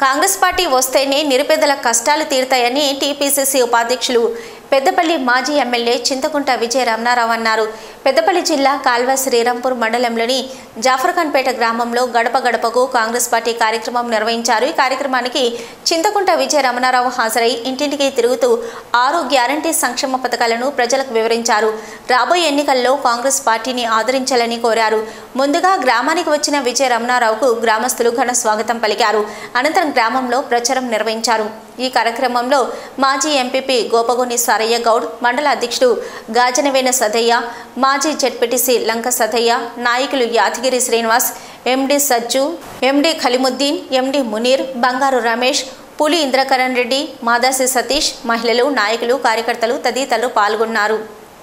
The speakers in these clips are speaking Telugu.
కాంగ్రెస్ పార్టీ వస్తేనే నిరుపేదల కష్టాలు తీరుతాయని టీపీసీసీ ఉపాధ్యక్షులు పెద్దపల్లి మాజీ ఎమ్మెల్యే చింతకుంట విజయ రమణారావు అన్నారు పెద్దపల్లి జిల్లా కాల్వ శ్రీరాంపూర్ మండలంలోని జాఫర్ఖాన్పేట గ్రామంలో గడప గడపకు కాంగ్రెస్ పార్టీ కార్యక్రమం నిర్వహించారు ఈ కార్యక్రమానికి చింతకుంట విజయ రమణారావు హాజరై ఇంటింటికి తిరుగుతూ ఆరు గ్యారంటీ సంక్షేమ పథకాలను ప్రజలకు వివరించారు రాబోయే ఎన్నికల్లో కాంగ్రెస్ పార్టీని ఆదరించాలని కోరారు ముందుగా గ్రామానికి వచ్చిన విజయ రమణారావుకు గ్రామస్తులు ఘన స్వాగతం పలికారు అనంతరం గ్రామంలో ప్రచారం నిర్వహించారు ఈ కార్యక్రమంలో మాజీ ఎంపీపీ గోపగోని సారయ్య గౌడ్ మండల అధ్యక్షుడు గాజనవేన సదయ్య మాజీ జెడ్పీటీసీ లంక సదయ్య నాయకులు యాదగిరి శ్రీనివాస్ ఎండి సజ్జు ఎండి ఖలిముద్దీన్ ఎండి మునీర్ బంగారు రమేష్ పులి ఇంద్రకరణ్ రెడ్డి మాదాసి సతీష్ మహిళలు నాయకులు కార్యకర్తలు తదితరులు పాల్గొన్నారు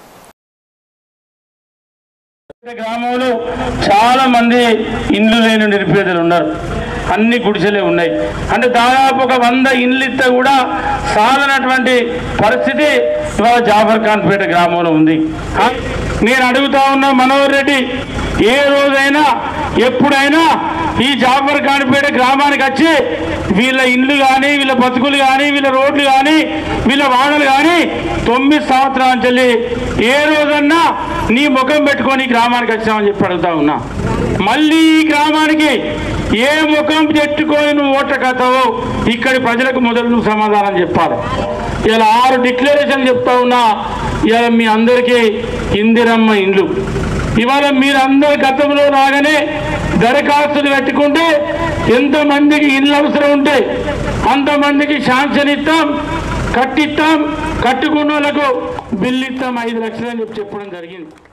గ్రామంలో చాలా మంది ఇండ్లు లేని నిరుపేదలు ఉన్నారు అన్ని గుడిసెలే ఉన్నాయి అంటే దాదాపు ఒక వంద ఇండ్లు ఇస్తే కూడా సాధనటువంటి పరిస్థితి ఇవాళ జాఫర్ ఖాన్పేట గ్రామంలో ఉంది ఆ, నేను అడుగుతా ఉన్నా మనోహర్ రెడ్డి ఏ రోజైనా ఎప్పుడైనా ఈ జాఫర్ ఖాన్పేట గ్రామానికి వచ్చి వీళ్ళ ఇండ్లు కానీ వీళ్ళ బతుకులు కానీ వీళ్ళ రోడ్లు కానీ వీళ్ళ వాడలు కానీ తొమ్మిది సంవత్సరాల చెల్లి ఏ రోజన్నా నీ ముఖం పెట్టుకొని ఈ గ్రామానికి వచ్చామని చెప్పి అడుగుతా ఉన్నా మళ్ళీ ఈ గ్రామానికి ఏ ముఖం పెట్టుకొని నువ్వు ఓట్ల కథవో ఇక్కడి ప్రజలకు మొదలు నువ్వు సమాధానం చెప్పాలి ఇలా ఆరు డిక్లరేషన్ చెప్తా ఉన్నా ఇలా మీ అందరికీ ఇందిరమ్మ ఇండ్లు ఇవాళ మీరందరు గతంలో లాగానే దరఖాస్తులు పెట్టుకుంటే ఎంతమందికి ఇల్లు అవసరం ఉంటే అంతమందికి శాంక్షన్ ఇస్తాం కట్టిస్తాం కట్టుకున్న వాళ్ళకు బిల్లు ఇస్తాం ఐదు లక్షలు అని చెప్పి చెప్పడం జరిగింది